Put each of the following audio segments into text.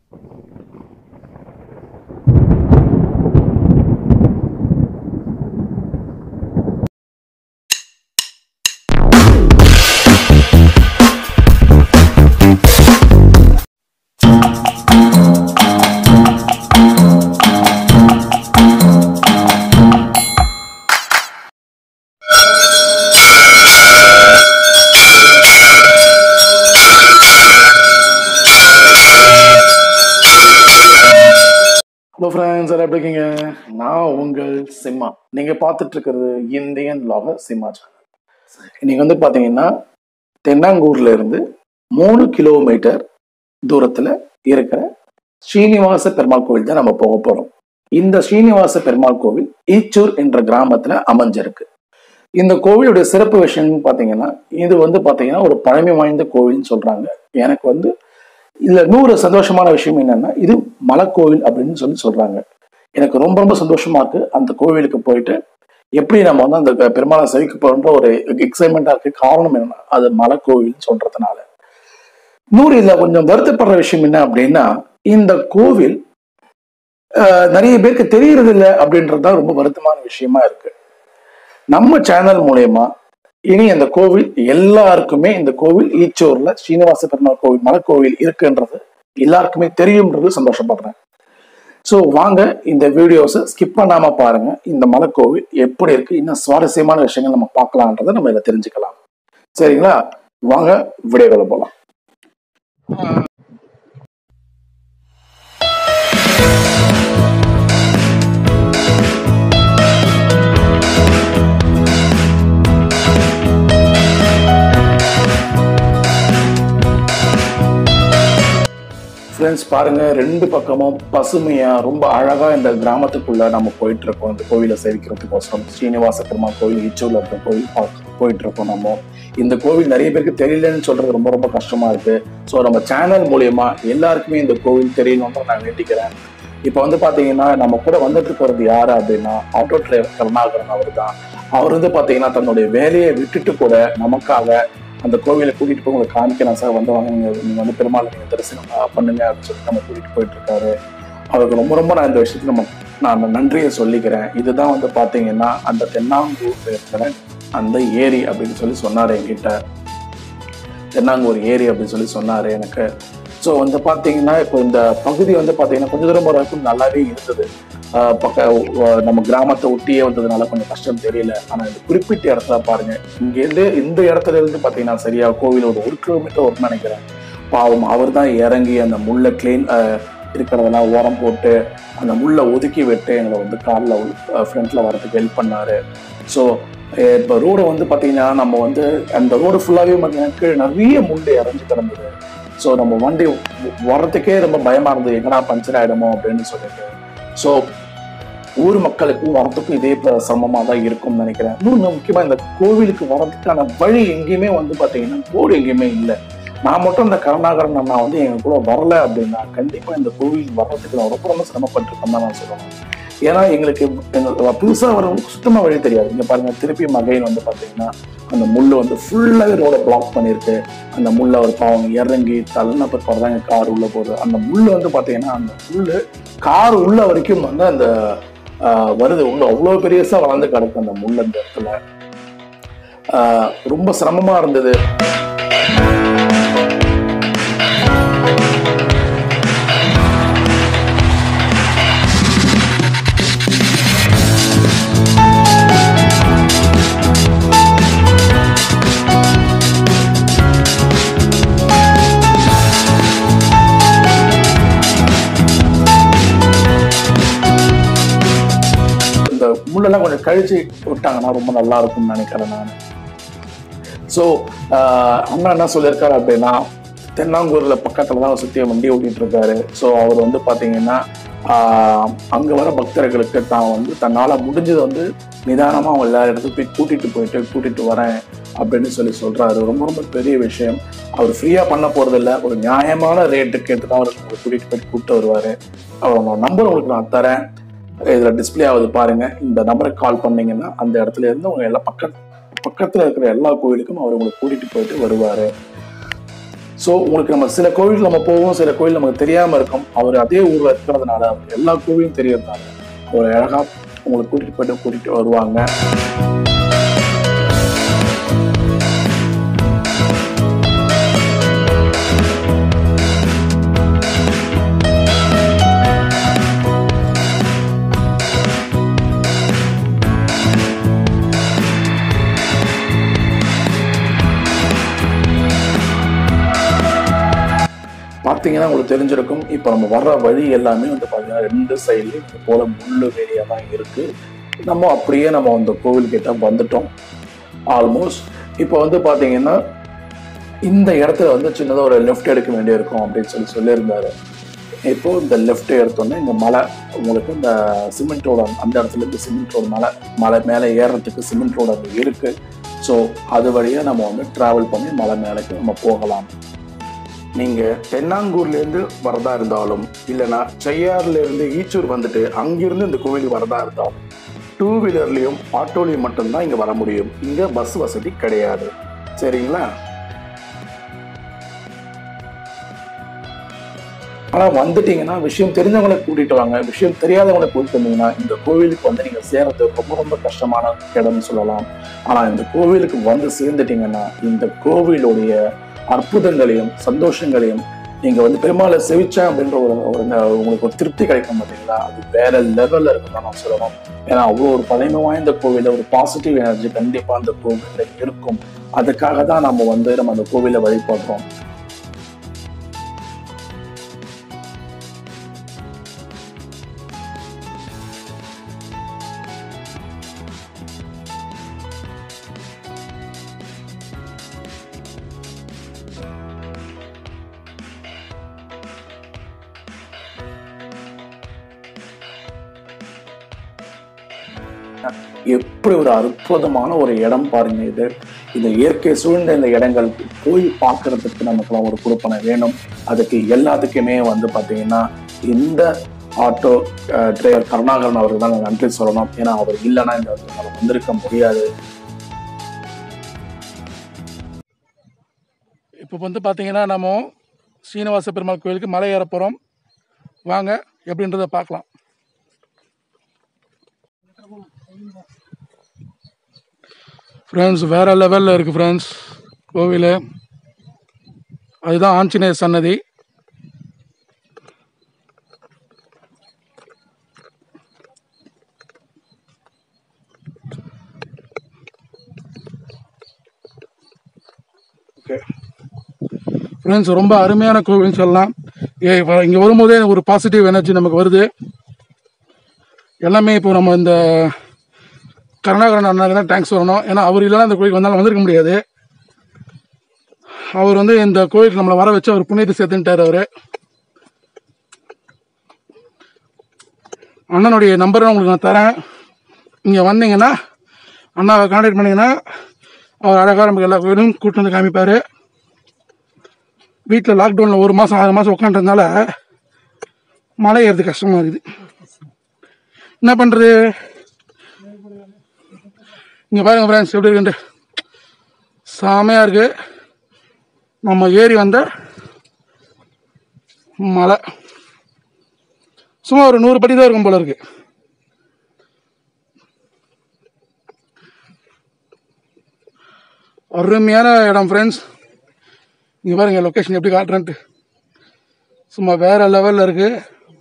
hello friends எல்லாம் எப்படி இருக்கீங்க நான் உங்கள் சிம்மா நீங்க பார்த்துட்டு இருக்கிறது இந்தியன் லாக சிம்மா சேனல் இன்னைக்கு வந்து பாத்தீங்கன்னா தென்னாங்கூர்ல இருந்து மூணு கிலோமீட்டர் தூரத்துல இருக்கிற ஸ்ரீனிவாச பெருமாள் கோவில் தான் நம்ம போக போறோம் இந்த ஸ்ரீனிவாச பெருமாள் கோவில் ஈச்சூர் என்ற கிராமத்துல அமைஞ்சிருக்கு இந்த கோவிலுடைய சிறப்பு விஷயம்னு பாத்தீங்கன்னா இது வந்து பாத்தீங்கன்னா ஒரு பழமை வாய்ந்த கோவில்னு சொல்றாங்க எனக்கு வந்து இதுல நூறு சந்தோஷமான விஷயம் என்னன்னா இது மலைக்கோவில் அப்படின்னு சொல்லி சொல்றாங்க எனக்கு ரொம்ப ரொம்ப சந்தோஷமா இருக்கு அந்த கோவிலுக்கு போயிட்டு எப்படி நம்ம வந்து அந்த பெருமாளை செவிக்க போறோன்ற ஒரு எக்ஸைட்மெண்டா இருக்கு காரணம் என்னன்னா அது மலைக்கோவில்னு சொல்றதுனால நூறு இதுல கொஞ்சம் வருத்தப்படுற விஷயம் என்ன அப்படின்னா இந்த கோவில் ஆஹ், நிறைய பேருக்கு தெரியறது இல்லை அப்படின்றது தான் ரொம்ப வருத்தமான விஷயமா இருக்கு நம்ம சேனல் மூலயமா இனி அந்த கோவில் எல்லாருக்குமே இந்த கோவில் ஈச்சூர்ல ஸ்ரீனிவாச பெருமாள் கோவில் மலைக்கோவில் இருக்குன்றது எல்லாருக்குமே தெரியும்ன்றது சந்தோஷப்படுறேன் ஸோ வாங்க இந்த வீடியோஸை ஸ்கிப் பண்ணாம பாருங்க இந்த மலைக்கோவில் எப்படி இருக்கு இன்னும் சுவாரஸ்யமான விஷயங்கள் நம்ம பார்க்கலான்றதை நம்ம இதில் தெரிஞ்சுக்கலாம் சரிங்களா வாங்க வீடியோக்குள்ள போகலாம் ஃப்ரெண்ட்ஸ் பாருங்க ரெண்டு பக்கமும் பசுமையா ரொம்ப அழகா இந்த கிராமத்துக்குள்ள நம்ம போயிட்டு இருக்கோம் இந்த கோவிலை சேவிக்கிறதுக்கோசரம் ஸ்ரீனிவாச பெருமாள் கோவில் ஈச்சூர்ல இருக்க கோவில் பார்க்க போயிட்டு இருக்கோம் நம்ம இந்த கோவில் நிறைய பேருக்கு தெரியலன்னு சொல்றது ரொம்ப ரொம்ப கஷ்டமா இருக்கு ஸோ நம்ம சேனல் மூலியமா எல்லாருக்குமே இந்த கோவில் தெரியணும்னு நான் வேண்டிக்கிறேன் இப்போ வந்து பாத்தீங்கன்னா நம்ம கூட வந்துட்டு இருக்கிறது யாரு அப்படின்னா ஆட்டோ டிரைவர் கருணாகரன் அவர் தான் அவர் வந்து பாத்தீங்கன்னா தன்னுடைய வேலையை விட்டுட்டு கூட நமக்காக அந்த கோவிலை கூட்டிட்டு போய் உங்களுக்கு காமிக்கிறேன் சார் வந்து வாங்க நீங்க நீங்க வந்து பெருமாள் நீங்க தரிசனம் ஆஹ், பண்ணுங்க அப்படின்னு சொல்லி நம்ம கூட்டிட்டு போயிட்டு இருக்காரு அவருக்கு ரொம்ப ரொம்ப நான் இந்த விஷயத்துல நம்ம நான் அந்த நன்றியை சொல்லிக்கிறேன் இதுதான் வந்து பாத்தீங்கன்னா அந்த தென்னாங்கூர் இருக்கிற அந்த ஏரி அப்படின்னு சொல்லி சொன்னாரு என்கிட்ட தென்னாங்கூர் ஏரி அப்படின்னு சொல்லி சொன்னாரு எனக்கு ஸோ வந்து பார்த்தீங்கன்னா இப்போ இந்த பகுதி வந்து பார்த்தீங்கன்னா கொஞ்சம் தூரம் வரைக்கும் நல்லாவே இருந்தது ஆஹ் பக்க அஹ் நம்ம கிராமத்தை ஒட்டியே வந்ததுனால கொஞ்சம் கஷ்டம் தெரியல ஆனால் இந்த குறிப்பிட்ட இடத்துல பாருங்க இங்கேருந்து இந்த இடத்துல இருந்து பார்த்தீங்கன்னா சரியா கோவில் ஒரு ஒரு கிலோமீட்டர் வரும்னு நினைக்கிறேன் பாவம் அவர் தான் இறங்கி அந்த முள்ளை கிளீன் இருக்கிறதெல்லாம் ஓரம் போட்டு அந்த முள்ளை ஒதுக்கி விட்டு எங்களை வந்து காலில் ஃப்ரண்ட்ல வரதுக்கு ஹெல்ப் பண்ணாரு ஸோ இப்போ ரோடு வந்து பார்த்தீங்கன்னா நம்ம வந்து அந்த ரோடு ஃபுல்லாகவே பார்த்தீங்கன்னா கீழே நிறைய முள்ளு இறஞ்சி கிடந்தது ஸோ நம்ம வண்டி வ- வர்றதுக்கே ரொம்ப பயமா இருந்தது எங்கடா பஞ்சர் ஆயிடுமோ அப்படின்னு சொல்லிட்டு ஸோ ஊர் மக்களுக்கும் வரதுக்கும் இதே ப- சிரமமா தான் இருக்கும்னு நினைக்கிறேன் இன்னும் முக்கியமா இந்த கோவிலுக்கு வர்றதுக்கான வழி எங்கேயுமே வந்து பாத்தீங்கன்னா போர்டு எங்கேயுமே இல்லை நான் மட்டும் இந்த கருணாகரன் அண்ணா வந்து எங்க கூட வரல அப்படின்னா கண்டிப்பா இந்த கோவில் வர்றதுக்கு நான் ரொம்ப ரொம்ப சிரமப்பட்டிருக்கேன் தான் நான் சொல்லணும் ஏன்னா எங்களுக்கு எங்களுக்கு புதுசா வரவங்களுக்கு சுத்தமா வழி தெரியாது இங்க பாருங்க திருப்பி மகைன் வந்து பாத்தீங்கன்னா அந்த முள்ளு வந்து ஃபுல்லாவே ரோட பிளாக் பண்ணியிருக்கு அந்த முள்ள ஒரு பாவம் இறங்கி தள்ளின பிற்பாடு தான் கார் உள்ள போகுது அந்த முள்ளு வந்து பாத்தீங்கன்னா அந்த முள்ளு கார் உள்ள வரைக்கும் வந்து அந்த ஆஹ், வருது உள்ள அவ்வளோ பெரியசா வளர்ந்து கிடக்கு அந்த முள் அந்த இடத்துல ஆஹ், ரொம்ப சிரமமா இருந்தது இந்த முள்ளெல்லாம் கொஞ்சம் கழிச்சு விட்டாங்கன்னா ரொம்ப நல்லா இருக்கும்னு நினைக்கிறேன் நான் ஸோ அண்ணா என்ன சொல்லியிருக்காரு அப்படின்னா தென்னாங்கூர்ல பக்கத்துல தான் சுத்தி வண்டி ஓட்டிட்டு இருக்காரு ஸோ அவர் வந்து பாத்தீங்கன்னா ஆஹ், அங்க வர பக்தர்களுக்கு தான் வந்து தன்னால முடிஞ்சது வந்து நிதானமா அவங்க எல்லா இடத்துக்கும் போய் கூட்டிட்டு போயிட்டு கூட்டிட்டு வரேன் அப்படின்னு சொல்லி சொல்றாரு ரொம்ப ரொம்ப பெரிய விஷயம் அவர் ஃப்ரீயா பண்ண போறது இல்ல ஒரு நியாயமான ரேட்டுக்கு எடுத்து தான் அவர் உங்களை கூட்டிட்டு போயிட்டு கூப்பிட்டு வருவாரு அவங்க நம்பர் உங்களுக்கு நான் தரேன் இதுல டிஸ்ப்ளே ஆகுது பாருங்க இந்த நம்பருக்கு கால் பண்ணீங்கன்னா அந்த இடத்துல இருந்து உங்க எல்லா பக்க பக்கத்துல இருக்கிற எல்லா கோயிலுக்கும் அவர் உங்களை கூட்டிட்டு போயிட்டு வருவாரு ஸோ உங்களுக்கு நம்ம சில கோவில் நம்ம போவோம் சில கோவில் நமக்கு தெரியாம இருக்கும் அவர் அதே ஊர்ல இருக்கிறதுனால அவருக்கு எல்லா கோவிலும் தெரியறதுனால ஒரு அழகா உங்களுக்கு கூட்டிட்டு போயிட்டு கூட்டிட்டு வருவாங்க பார்த்தீங்கன்னா உங்களுக்கு தெரிஞ்சிருக்கும் இப்போ நம்ம வர்ற வழி எல்லாமே வந்து பார்த்தீங்கன்னா ரெண்டு சைட்லையும் இது போல முள்ளு வேலியாக தான் இருக்கு நம்ம அப்படியே நம்ம அந்த கோவில் கிட்ட வந்துட்டோம் ஆல்மோஸ்ட் இப்போ வந்து பார்த்தீங்கன்னா இந்த இடத்துல வந்து சின்னதாக ஒரு லெஃப்ட் எடுக்க வேண்டியிருக்கும் அப்படின்னு சொல்லி சொல்லியிருந்தாரு இப்போ இந்த லெஃப்ட் எடுத்தோன்னே இந்த மலை உங்களுக்கு இந்த சிமெண்ட் ரோடு அந்த இடத்துல இருந்து சிமெண்ட் ரோடு மலை மலை மேலே ஏறுறதுக்கு சிமெண்ட் ரோடு அங்கே இருக்கு ஸோ அது வழியாக நம்ம வந்து டிராவல் பண்ணி மலை மேலேக்கு நம்ம போகலாம் நீங்க தென்னாங்கூர்ல இருந்து வரதா இருந்தாலும் இல்லைன்னா செய்யாறுல இருந்து ஈச்சூர் வந்துட்டு அங்கிருந்து இந்த கோவிலுக்கு வரதா இருந்தாலும் டூ வீலர்லயும் ஆட்டோலையும் மட்டும்தான் இங்க வர முடியும் இங்க பஸ் வசதி கிடையாது சரிங்களா ஆனா வந்துட்டீங்கன்னா விஷயம் தெரிஞ்சவங்களை கூட்டிட்டு வாங்க விஷயம் தெரியாதவங்களை கூட்டிட்டு வந்தீங்கன்னா இந்த கோவிலுக்கு வந்து நீங்க சேர்றது ரொம்ப ரொம்ப கஷ்டமான இடம்னு சொல்லலாம் ஆனா இந்த கோவிலுக்கு வந்து சேர்ந்துட்டீங்கன்னா இந்த கோவிலுடைய அற்புதங்களையும் சந்தோஷங்களையும் நீங்க வந்து பெருமாளை செவிச்சேன் அப்படின்ற ஒரு ஒரு உங்களுக்கு ஒரு திருப்தி கிடைக்கும் பார்த்தீங்களா அது வேற லெவல்ல இருக்கும் தான் நான் சொல்லணும் ஏன்னா அவ்வளோ ஒரு பழமை வாய்ந்த கோவில ஒரு பாசிட்டிவ் எனர்ஜி கண்டிப்பா அந்த கோவில்ல இருக்கும் அதுக்காக தான் நம்ம வந்து நம்ம அந்த கோவிலை வழிபடுறோம் எப்படி ஒரு அற்புதமான ஒரு இடம் பாருங்க இது இந்த இயற்கை சூழ்ந்த இந்த இடங்கள் போய் பார்க்கறதுக்கு நமக்குலாம் ஒரு கொடுப்பனை வேணும் அதுக்கு எல்லாத்துக்குமே வந்து பார்த்தீங்கன்னா இந்த ஆட்டோ டிரைவர் கருணாகரன் அவருக்கு தான் நான் நன்றி சொல்லணும் ஏன்னா அவர் இல்லைன்னா இந்த இடத்துக்கு நம்ம வந்திருக்க முடியாது இப்போ வந்து பார்த்தீங்கன்னா நம்ம சீனிவாச பெருமாள் கோயிலுக்கு மலை ஏற போகிறோம் வாங்க எப்படின்றத பார்க்கலாம் ஃப்ரெண்ட்ஸ் வேற லெவலில் இருக்குது ஃப்ரெண்ட்ஸ் கோவில் அதுதான் ஆஞ்சநேயர் சன்னதி ஓகே ஃப்ரெண்ட்ஸ் ரொம்ப அருமையான கோவில்னு சொல்லலாம் ஏ இங்கே வரும்போதே ஒரு பாசிட்டிவ் எனர்ஜி நமக்கு வருது எல்லாமே இப்போ நம்ம இந்த கருணாகரன் அண்ணாக்கு தான் தேங்க்ஸ் சொல்லணும் ஏன்னா அவர் இல்லைன்னா இந்த கோயிலுக்கு வந்தாலும் வந்திருக்க முடியாது அவர் வந்து இந்த கோயிலுக்கு நம்மளை வர வச்சு அவர் புண்ணியத்தை சேர்த்துட்டார் அவர் அண்ணனுடைய நம்பரை உங்களுக்கு நான் தரேன் இங்கே வந்தீங்கன்னா அண்ணாவை கான்டாக்ட் பண்ணீங்கன்னா அவர் அழகாக நமக்கு எல்லா கோயிலும் கூட்டு வந்து காமிப்பார் வீட்டில் லாக்டவுனில் ஒரு மாதம் ஆறு மாதம் உட்காந்துருந்தால மழை ஏறது கஷ்டமாக இருக்குது என்ன பண்ணுறது இங்கே பாருங்க ஃப்ரெண்ட்ஸ் எப்படி இருக்குன்ட்டு செமையாக இருக்கு நம்ம ஏறி வந்த மலை சும்மா ஒரு நூறு படி தான் இருக்கும் போல இருக்கு அருமையான இடம் ஃப்ரெண்ட்ஸ் இங்கே பாருங்க லொக்கேஷன் எப்படி காட்டுறேன்ட்டு சும்மா வேற லெவலில் இருக்கு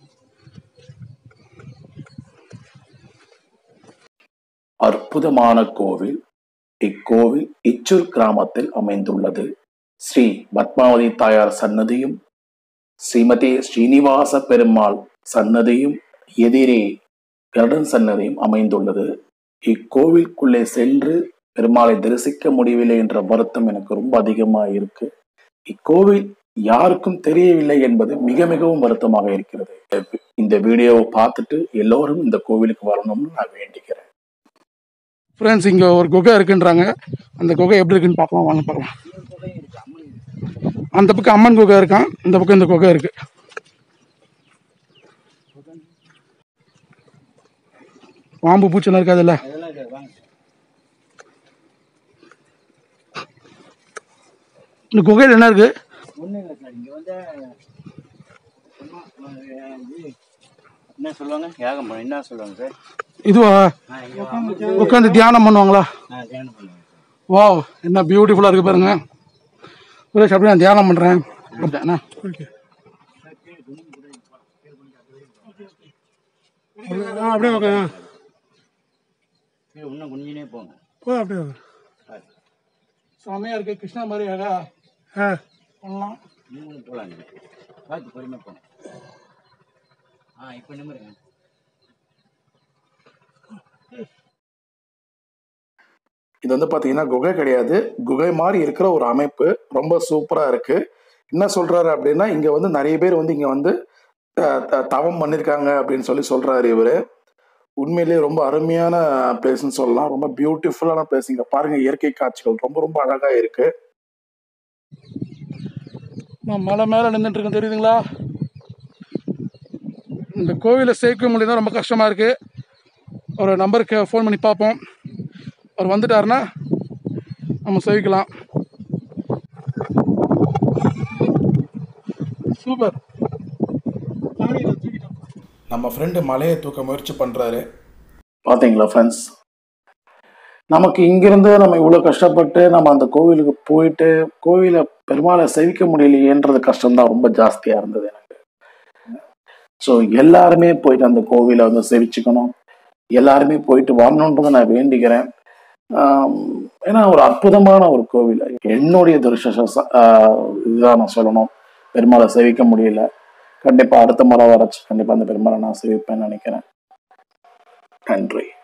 அற்புதமான கோவில் இக்கோவில் இச்சூர் கிராமத்தில் அமைந்துள்ளது ஸ்ரீ பத்மாவதி தாயார் சன்னதியும் ஸ்ரீமதி ஸ்ரீனிவாச பெருமாள் சன்னதியும் எதிரே கருடன் சன்னதியும் அமைந்துள்ளது இக்கோவிலுக்குள்ளே சென்று பெருமாளை தரிசிக்க முடியவில்லை என்ற வருத்தம் எனக்கு ரொம்ப அதிகமா இருக்கு இக்கோவில் யாருக்கும் தெரியவில்லை என்பது மிக மிகவும் வருத்தமாக இருக்கிறது இந்த வீடியோவை பார்த்துட்டு எல்லோரும் இந்த கோவிலுக்கு வரணும்னு நான் வேண்டிக்கிறேன் ஃப்ரெண்ட்ஸ் இங்கே ஒரு குகை இருக்குன்றாங்க அந்த குகை எப்படி இருக்குன்னு பார்க்கலாம் வாங்க பார்க்கலாம் அந்த பக்கம் அம்மன் குகை இருக்கான் இந்த பக்கம் இந்த குகை இருக்கு பாம்பு பூச்செல்லாம் இருக்காதுல்ல இந்த குகையில் என்ன இருக்கு ஒன்றும் இல்லை சார் இங்கே வந்து சும்மா, அஹ், இது என்ன சொல்லுவாங்க யாகம் பண்ண என்ன சொல்லுவாங்க சார் இதுவா ஆ இங்கே வந்து உட்காந்து தியானம் பண்ணுவாங்களா ஆ தியானம் பண்ணுவாங்க சார் வாவ் என்ன பியூட்டிஃபுல்லாக இருக்கு பாருங்க சுரேஷ் அப்படியே நான் தியானம் பண்ணுறேன் அப்படின்னா ஓகே அப்படியே ஓகே சரி இன்னும் குனிஞ்சினே போங்க போ அப்படியே செமையாக இருக்கு கிருஷ்ணா மாதிரி அழகா ஆ பண்ணலாம் நீங்களும் போகலாம் நீங்கள் பார்த்து பொறுமையாக போங்க ஆ இப்போ நிமிருங்க இது வந்து பாத்தீங்கன்னா குகை கிடையாது குகை மாதிரி இருக்கிற ஒரு அமைப்பு ரொம்ப சூப்பரா இருக்கு என்ன சொல்றாரு அப்படின்னா இங்க வந்து நிறைய பேர் வந்து இங்க வந்து அஹ், த- தவம் பண்ணிருக்காங்க அப்படின்னு சொல்லி சொல்றாரு இவரு உண்மையிலேயே ரொம்ப அருமையான பிளேஸ்னு சொல்லலாம் ரொம்ப பியூட்டிஃபுல்லான பிளேஸ் இங்க பாருங்க இயற்கை காட்சிகள் ரொம்ப ரொம்ப அழகா இருக்கு நான் மலை மேலே நின்றுட்டு இருக்கேன் தெரியுதுங்களா இந்த கோவிலை சேர்க்க முடியல ரொம்ப கஷ்டமாக இருக்குது ஒரு நம்பருக்கு ஃபோன் பண்ணி பார்ப்போம் அவர் வந்துட்டாருன்னா நம்ம சேவிக்கலாம் சூப்பர் நம்ம ஃப்ரெண்டு மலையை தூக்க முயற்சி பண்றாரு பாத்தீங்களா ஃப்ரெண்ட்ஸ் நமக்கு இங்கிருந்து நம்ம இவ்வளோ கஷ்டப்பட்டு நம்ம அந்த கோவிலுக்கு போயிட்டு கோவிலை பெருமாளை சேவிக்க முடியலையேன்றது கஷ்டம்தான் ரொம்ப ஜாஸ்தியா இருந்தது எனக்கு ஸோ எல்லாருமே போயிட்டு அந்த கோவிலை வந்து சேவிச்சுக்கணும் எல்லாருமே போயிட்டு வரணுன்றதை நான் வேண்டிக்கிறேன் ஆம், ஏன்னா ஒரு அற்புதமான ஒரு கோவில் என்னுடைய துருஷ இதுதான் நான் சொல்லணும் பெருமாளை சேவிக்க முடியல கண்டிப்பா அடுத்த முறை வரச்சு கண்டிப்பா அந்த பெருமாளை நான் சேவிப்பேன்னு நினைக்கிறேன் நன்றி